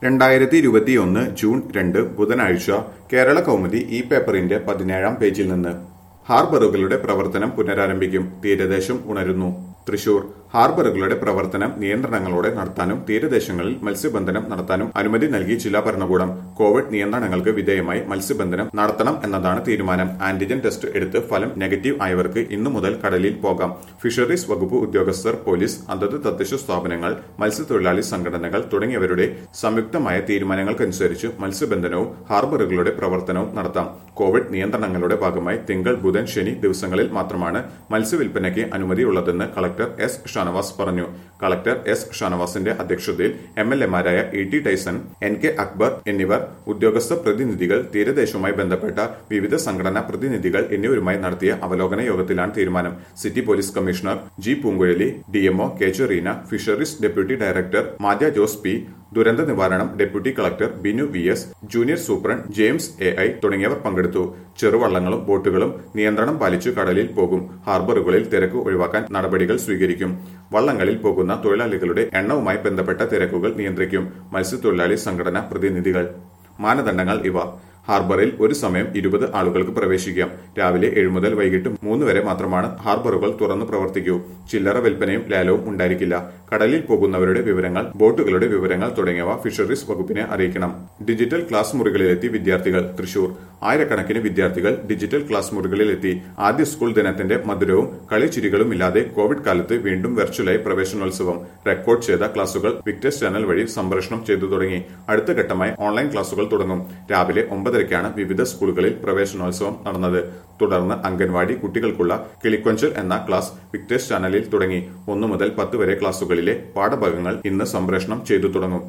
രണ്ടായിരത്തി ഇരുപത്തിയൊന്ന് ജൂൺ രണ്ട് ബുധനാഴ്ച കേരള കൗമുദി ഈ പേപ്പറിന്റെ പതിനേഴാം പേജിൽ നിന്ന് ഹാർബറുകളുടെ പ്രവർത്തനം പുനരാരംഭിക്കും തീരദേശം ഉണരുന്നു തൃശൂർ ഹാർബറുകളുടെ പ്രവർത്തനം നിയന്ത്രണങ്ങളോടെ നടത്താനും തീരദേശങ്ങളിൽ മത്സ്യബന്ധനം നടത്താനും അനുമതി നൽകി ജില്ലാ ഭരണകൂടം കോവിഡ് നിയന്ത്രണങ്ങൾക്ക് വിധേയമായി മത്സ്യബന്ധനം നടത്തണം എന്നതാണ് തീരുമാനം ആന്റിജൻ ടെസ്റ്റ് എടുത്ത് ഫലം നെഗറ്റീവ് ആയവർക്ക് ഇന്നു മുതൽ കടലിൽ പോകാം ഫിഷറീസ് വകുപ്പ് ഉദ്യോഗസ്ഥർ പോലീസ് അതത് തദ്ദേശ സ്ഥാപനങ്ങൾ മത്സ്യത്തൊഴിലാളി സംഘടനകൾ തുടങ്ങിയവരുടെ സംയുക്തമായ തീരുമാനങ്ങൾക്കനുസരിച്ച് മത്സ്യബന്ധനവും ഹാർബറുകളുടെ പ്രവർത്തനവും നടത്താം കോവിഡ് നിയന്ത്രണങ്ങളുടെ ഭാഗമായി തിങ്കൾ ബുധൻ ശനി ദിവസങ്ങളിൽ മാത്രമാണ് മത്സ്യവില്പനയ്ക്ക് അനുമതിയുള്ളതെന്ന് കളക്ടർ എസ് ഷാനവാസ് പറഞ്ഞു കളക്ടർ എസ് ഷാനവാസിന്റെ അധ്യക്ഷതയിൽ എം എൽ എമാരായ E T Tyson N K Akbar എന്നിവർ ഉദ്യോഗസ്ഥ പ്രതിനിധികൾ തീരദേശവുമായി ബന്ധപ്പെട്ട വിവിധ സംഘടനാ പ്രതിനിധികൾ എന്നിവരുമായി നടത്തിയ അവലോകന യോഗത്തിലാണ് തീരുമാനം city police commissioner G Poonguzhali DMO K Cherina fisheries deputy director മാധ്യ ജോസ് പി ദുരന്ത നിവാരണം deputy collector Binu V S junior superintendent James A I തുടങ്ങിയവർ പങ്കെടുത്തു ചെറുവള്ളങ്ങളും ബോട്ടുകളും നിയന്ത്രണം പാലിച്ചു കടലിൽ പോകും ഹാർബറുകളിൽ തിരക്ക് ഒഴിവാക്കാൻ നടപടികൾ സ്വീകരിക്കും വള്ളങ്ങളിൽ പോകുന്ന തൊഴിലാളികളുടെ എണ്ണവുമായി ബന്ധപ്പെട്ട തിരക്കുകൾ നിയന്ത്രിക്കും മത്സ്യത്തൊഴിലാളി സംഘടനാ പ്രതിനിധികൾ മാനദണ്ഡങ്ങൾ ഇവ ഹാർബറിൽ ഒരു സമയം ഇരുപത് ആളുകൾക്ക് പ്രവേശിക്കാം രാവിലെ ഏഴ് മുതൽ വൈകിട്ട് മൂന്ന് വരെ മാത്രമാണ് ഹാർബറുകൾ തുറന്നു പ്രവർത്തിക്കൂ ചില്ലറ വിൽപ്പനയും ലേലവും ഉണ്ടായിരിക്കില്ല കടലിൽ പോകുന്നവരുടെ വിവരങ്ങൾ ബോട്ടുകളുടെ വിവരങ്ങൾ തുടങ്ങിയവ ഫിഷറീസ് വകുപ്പിനെ അറിയിക്കണം ഡിജിറ്റൽ ക്ലാസ് മുറികളിലെത്തി വിദ്യാർത്ഥികൾ തൃശൂർ ആയിരക്കണക്കിന് വിദ്യാർത്ഥികൾ ഡിജിറ്റൽ ക്ലാസ് മുറികളിലെത്തി ആദ്യ സ്കൂൾ ദിനത്തിന്റെ മധുരവും കളിച്ചിരികളും ഇല്ലാതെ കോവിഡ് കാലത്ത് വീണ്ടും വെർച്വലായി പ്രവേശനോത്സവം റെക്കോർഡ് ചെയ്ത ക്ലാസുകൾ വിക്ടേഴ്സ് ചാനൽ വഴി സംപ്രേഷണം ചെയ്തു തുടങ്ങി അടുത്ത ഘട്ടമായി ഓൺലൈൻ ക്ലാസുകൾ തുടങ്ങും രാവിലെ ഒമ്പതരയ്ക്കാണ് വിവിധ സ്കൂളുകളിൽ പ്രവേശനോത്സവം നടന്നത് തുടർന്ന് അംഗൻവാടി കുട്ടികൾക്കുള്ള കിളിക്കൊഞ്ചൽ എന്ന ക്ലാസ് വിക്ടേഴ്സ് ചാനലിൽ തുടങ്ങി ഒന്നു മുതൽ പത്ത് വരെ ക്ലാസുകളിലെ പാഠഭാഗങ്ങൾ ഇന്ന് സംപ്രേഷണം ചെയ്തു തുടങ്ങും